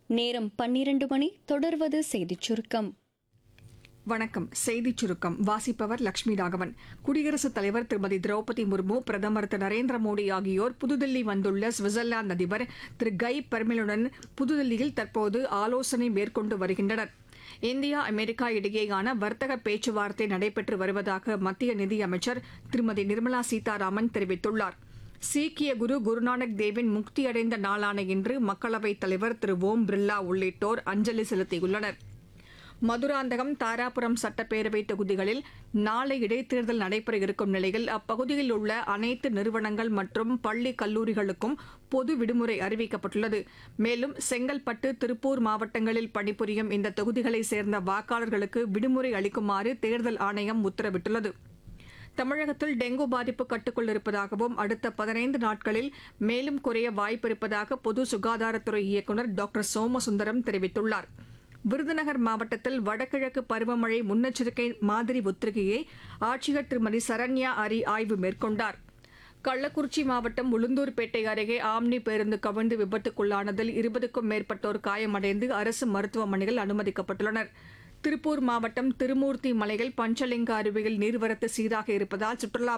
நேரம் பன்னிரண்டு மணி தொடர்வது செய்திச் சுருக்கம் வணக்கம் செய்திச் சுருக்கம் வாசிப்பவர் லட்சுமி ராகவன் குடியரசுத் தலைவர் திருமதி திரௌபதி முர்மு பிரதமர் திரு நரேந்திர மோடி ஆகியோர் புதுதில்லி வந்துள்ள சுவிட்சர்லாந்து அதிபர் திரு கை பெர்மெலுடன் புதுதில்லியில் தற்போது ஆலோசனை மேற்கொண்டு வருகின்றனர் இந்தியா அமெரிக்கா இடையேயான வர்த்தக பேச்சுவார்த்தை நடைபெற்று வருவதாக மத்திய நிதியமைச்சர் திருமதி நிர்மலா சீதாராமன் தெரிவித்துள்ளார் சீக்கிய குரு குருநானக் தேவின் முக்தியடைந்த நாளான இன்று மக்களவைத் தலைவர் திரு ஓம் பிர்லா உள்ளிட்டோர் அஞ்சலி செலுத்தியுள்ளனர் மதுராந்தகம் தாராபுரம் சட்டப்பேரவை தொகுதிகளில் நாளை இடைத்தேர்தல் நடைபெற இருக்கும் நிலையில் அப்பகுதியில் உள்ள அனைத்து நிறுவனங்கள் மற்றும் பள்ளி கல்லூரிகளுக்கும் பொது விடுமுறை அறிவிக்கப்பட்டுள்ளது மேலும் செங்கல்பட்டு திருப்பூர் மாவட்டங்களில் பணிபுரியும் இந்த தொகுதிகளைச் சேர்ந்த வாக்காளர்களுக்கு விடுமுறை அளிக்குமாறு தேர்தல் ஆணையம் உத்தரவிட்டுள்ளது தமிழகத்தில் டெங்கு பாதிப்பு கட்டுக்குள் இருப்பதாகவும் அடுத்த பதினைந்து நாட்களில் மேலும் குறைய வாய்ப்பிருப்பதாக பொது சுகாதாரத்துறை இயக்குநர் டாக்டர் சோமசுந்தரம் தெரிவித்துள்ளார் விருதுநகர் மாவட்டத்தில் வடகிழக்கு பருவமழை முன்னெச்சரிக்கை மாதிரி ஒத்திகையை ஆட்சியர் திருமதி சரண்யா அரி ஆய்வு மேற்கொண்டார் கள்ளக்குறிச்சி மாவட்டம் உளுந்தூர்பேட்டை அருகே ஆம்னி பேருந்து கவிழ்ந்து விபத்துக்குள்ளானதில் இருபதுக்கும் மேற்பட்டோர் காயமடைந்து அரசு மருத்துவமனையில் அனுமதிக்கப்பட்டுள்ளனர் திருப்பூர் மாவட்டம் திருமூர்த்தி மலையில் பஞ்சலிங்க அருவியில் நீர்வரத்து சீராக இருப்பதால் சுற்றுலா